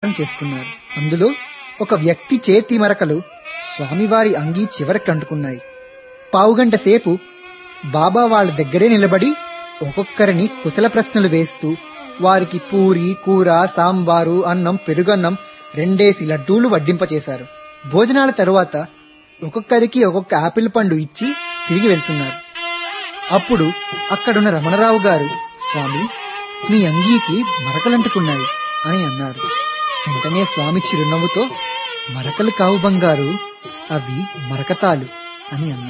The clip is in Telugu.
చేసుకున్నారు అందులో ఒక వ్యక్తి చేతి మరకలు స్వామివారి అంగీ చివరికి అంటుకున్నాయి పావుగంట సేపు బాబా వాళ్ళ దగ్గరే నిలబడి ఒక్కొక్కరిని కుశల ప్రశ్నలు వేస్తూ వారికి పూరి కూర సాంబారు అన్నం పెరుగన్నం రెండేసి లడ్డూలు వడ్డింపచేశారు భోజనాల తరువాత ఒక్కొక్కరికి ఒక్కొక్క ఆపిల్ పండు ఇచ్చి తిరిగి వెళ్తున్నారు అప్పుడు అక్కడున్న రమణరావు గారు స్వామి మీ అంగీకి మరకలంటుకున్నాయి అని అన్నారు వెంటనే స్వామి చిరునవ్వుతో మరకలు కావు బంగారు అవి మరకతాలు అని అన్నారు